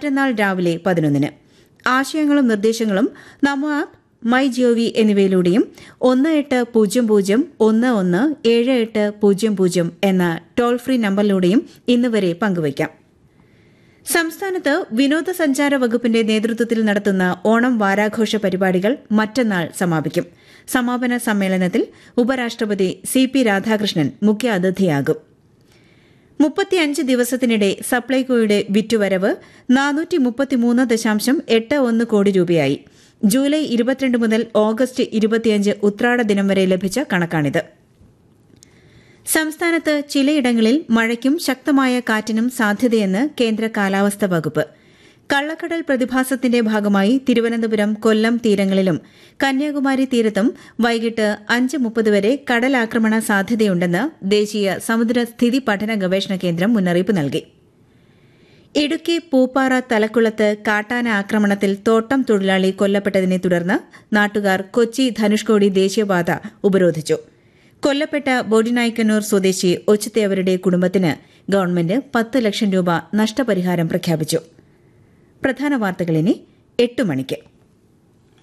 മറ്റന്നാൾ രാവിലെ പതിനൊന്നിന് ആശയങ്ങളും നിർദ്ദേശങ്ങളും നമോ ആപ്പ് മൈ ജിഒവി എന്നിവയിലൂടെയും ഒന്ന് എട്ട് പൂജ്യം പൂജ്യം ഒന്ന് ഒന്ന് ഏഴ് എട്ട് പൂജ്യം പൂജ്യം എന്ന ടോൾ ഫ്രീ നമ്പറിലൂടെയും ഇന്ന് വരെ പങ്കുവയ്ക്കാം സംസ്ഥാനത്ത് വിനോദസഞ്ചാര വകുപ്പിന്റെ നേതൃത്വത്തിൽ നടത്തുന്ന ഓണം വാരാഘോഷ പരിപാടികൾ മറ്റന്നാൾ സമാപിക്കും സമാപന സമ്മേളനത്തിൽ ഉപരാഷ്ട്രപതി സി പി രാധാകൃഷ്ണൻ മുഖ്യ അതിഥിയാകും മുപ്പത്തിയഞ്ച് ദിവസത്തിനിടെ സപ്ലൈകോയുടെ വിറ്റുവരവ് നാനൂറ്റി മുപ്പത്തിമൂന്ന് ദശാംശം എട്ട് ഒന്ന് കോടി രൂപയായി ജൂലൈ ഇരുപത്തിരണ്ട് മുതൽ ഓഗസ്റ്റ് ഇരുപത്തിയഞ്ച് ഉത്രാട ദിനം വരെ ലഭിച്ച കണക്കാണിത് സംസ്ഥാനത്ത് ചിലയിടങ്ങളിൽ മഴയ്ക്കും ശക്തമായ കാറ്റിനും സാധ്യതയെന്ന് കേന്ദ്ര കാലാവസ്ഥാ വകുപ്പ് കള്ളക്കടൽ പ്രതിഭാസത്തിന്റെ ഭാഗമായി തിരുവനന്തപുരം കൊല്ലം തീരങ്ങളിലും കന്യാകുമാരി തീരത്തും വൈകിട്ട് അഞ്ച് മുപ്പത് വരെ കടലാക്രമണ സാധ്യതയുണ്ടെന്ന് ദേശീയ സമുദ്ര സ്ഥിതി പഠന ഗവേഷണ കേന്ദ്രം മുന്നറിയിപ്പ് നൽകി ഇടുക്കി പൂപ്പാറ തലക്കുളത്ത് കാട്ടാന ആക്രമണത്തിൽ തോട്ടം തൊഴിലാളി കൊല്ലപ്പെട്ടതിനെ തുടർന്ന് നാട്ടുകാർ കൊച്ചി ധനുഷ്കോടി ദേശീയപാത ഉപരോധിച്ചു കൊല്ലപ്പെട്ട ബോഡിനായ്ക്കന്നൂർ സ്വദേശി ഒച്ചത്തേവരുടെ കുടുംബത്തിന് ഗവൺമെന്റ് പത്ത് ലക്ഷം രൂപ നഷ്ടപരിഹാരം പ്രഖ്യാപിച്ചു പ്രധാന വാർത്തകളിനി എട്ട് മണിക്ക്